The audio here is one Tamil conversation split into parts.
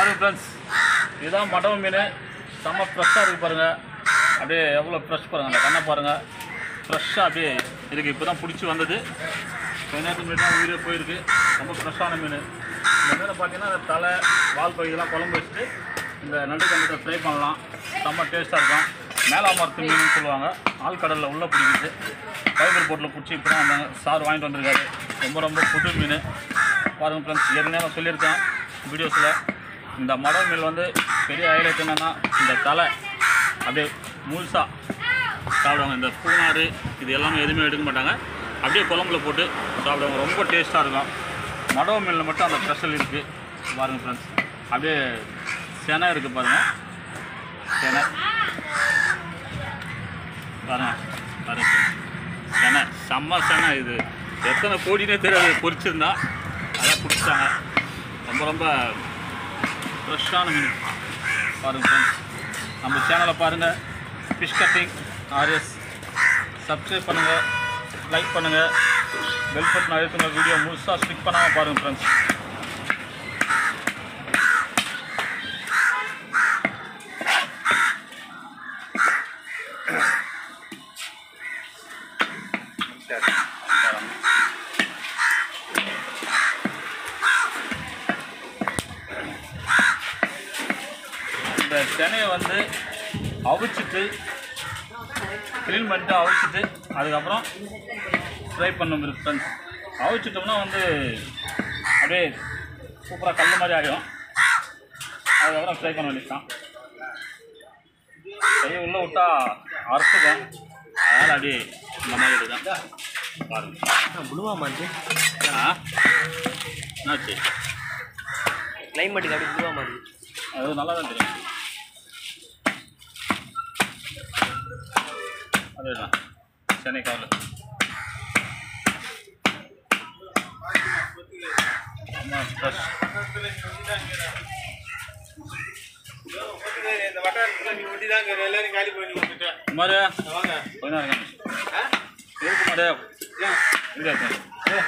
பாருங்க ஃப்ரெண்ட்ஸ் இதுதான் மடவ மீன் செம்ம ஃப்ரெஷ்ஷாக இருக்குது பாருங்கள் அப்படியே எவ்வளோ ஃப்ரெஷ் பாருங்கள் அந்த கண்ணை பாருங்கள் ஃப்ரெஷ்ஷாக அப்படியே இருக்குது இப்போ தான் பிடிச்சி வந்தது கொஞ்ச நேரத்துக்கு முன்னாடி தான் உயிரே போயிருக்கு ரொம்ப ஃப்ரெஷ்ஷான மீன் இந்த மீனை பார்த்தீங்கன்னா அந்த தலை வால் பகுதியெல்லாம் குழம்பு வச்சுட்டு இந்த நண்டு கண்டத்தை ஃப்ரை பண்ணலாம் செம்ம டேஸ்ட்டாக இருக்கும் மேலா மரத்து மீன் சொல்லுவாங்க ஆழ்கடலில் உள்ளே பிடிக்குது ஃபைபர் போட்டில் பிடிச்சி இப்போ தான் வந்தாங்க சார் வாங்கிட்டு வந்திருக்காரு ரொம்ப ரொம்ப புது மீன் பாருங்கள் ஃப்ரெண்ட்ஸ் ஏற்கனவே நான் சொல்லியிருக்கேன் வீடியோஸில் இந்த மடல் மீன் வந்து பெரிய ஹைலைட் என்னென்னா இந்த தலை அப்படியே முழுசாக சாப்பிடுவாங்க இந்த பூனாறு இது எல்லாமே எதுவுமே எடுக்க மாட்டாங்க அப்படியே குழம்புல போட்டு சாப்பிடுவாங்க ரொம்ப டேஸ்ட்டாக இருக்கும் மடவ மீனில் மட்டும் அந்த ஸ்பெஷல் இருக்குது பாருங்கள் ஃப்ரெண்ட்ஸ் அப்படியே செனை இருக்குது பாருங்கள் செனை பாருங்க பாருங்க செனை செம்ம செனை இது எத்தனை கோடினே தெரியாது பொரிச்சிருந்தா அதான் பிடிச்சாங்க ரொம்ப ரொம்ப ஃப்ரெஷ்ஷான மீன் பாருங்க ஃப்ரெண்ட்ஸ் நம்ம சேனலை பாருங்கள் ஃபிஷ் கட்டிங் ஆர்எஸ் சப்ஸ்கிரைப் பண்ணுங்கள் லைக் பண்ணுங்கள் பெல் பட்டன் அழுத்துங்க வீடியோ முழுசாக ஸ்டிக் பண்ணாமல் பாருங்கள் ஃப்ரெண்ட்ஸ் இந்த தினையை வந்து அவிச்சிட்டு க்ளீன் பண்ணிட்டு அவிச்சிட்டு அதுக்கப்புறம் ஃப்ரை பண்ணணும் இருக்கு ஃப்ரெண்ட்ஸ் அவிச்சிட்டோம்னா வந்து அப்படியே சூப்பராக கல் மாதிரி ஆகிடும் அதுக்கப்புறம் ஃப்ரை பண்ண வேண்டியதுதான் கையை உள்ளே விட்டா அறுத்துக்கும் அதனால் அப்படியே இந்த மாதிரி எடுதான் பாருங்க முழுவா மாதிரி ஆ என்னாச்சு கிளைமேட்டுக்கு அப்படி முழுவா மாதிரி அது நல்லா தான் தெரியும் அதேதான் சென்னை கவலை ஆமாம் ஃப்ரெஷ் இந்த வட்டாரத்துல நீ ஒண்டி தான் எல்லாரும் காலி பண்ணி வந்துட்டேன் குமார் வாங்க கொஞ்ச நேரம் இருங்க. இருக்கு குமார் இங்கே இருக்கு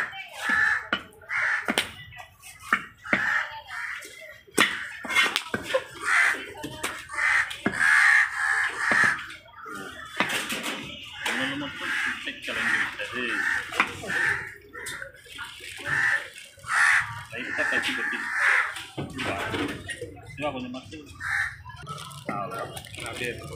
ஒன்று மட்டும் சுட்டை கலந்து விட்டது லைட்டாக கட்டி கட்டி சிவா கொஞ்சம் மட்டும் அப்படியே இருக்கு.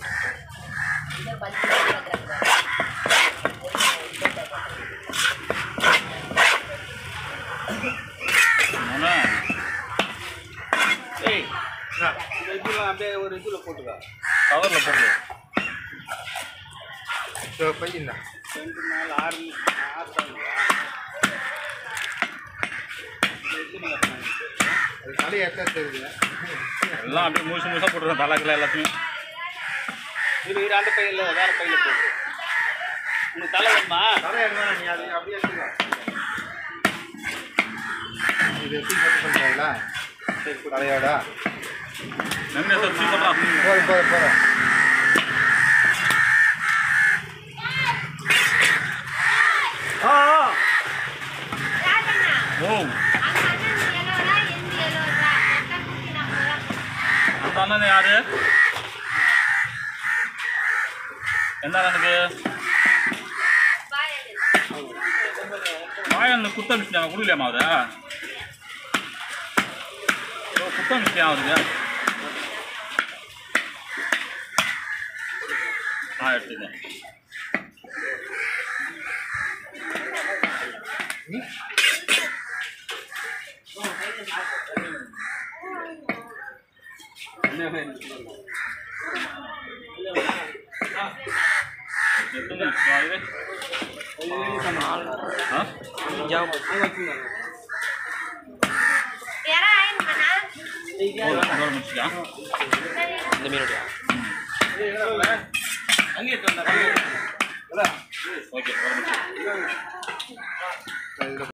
மூணு ஏய் இந்தா, இந்த இதெல்லாம் அப்படியே ஒரு இதுல போட்டுக்கா கவரில் போட்டு இதோ பையன் தான் ரெண்டு நாள் ஆறு ஆறு தான் அது தலையாத்தான் தெரியுது எல்லாம் அப்படியே முழுசு முழுசாக போட்டுருக்கோம் தலைக்கில் எல்லாத்தையுமே இது இது அந்த பையில வேற பையில போட்டு உனக்கு தலை வேணுமா தலை எடுமா நீ அது அப்படியே எடுத்துக்கோ இது எப்படி போட்டு பண்ணுறாங்களா சரி தலையோட நன்மை சார் சீ பண்ணுறான் போதும் போதும் போதும் ஆ ஆ ஓ அந்த அண்ணன் யாரு என்ன எனக்கு வாயன் குத்த மிஷின் குடிக்கலையாமா அவரு ஓ, குத்த மிஷின் அவருக்கு ஆ எடுத்துக்கேன் எத்தனை நிமிஷம் ஆகுது ஆ போதும், இதோட முடிச்சுக்கலாம் இந்த மீனுடைய அங்கே வந்தா ஓகே ஒரு நிமிஷம்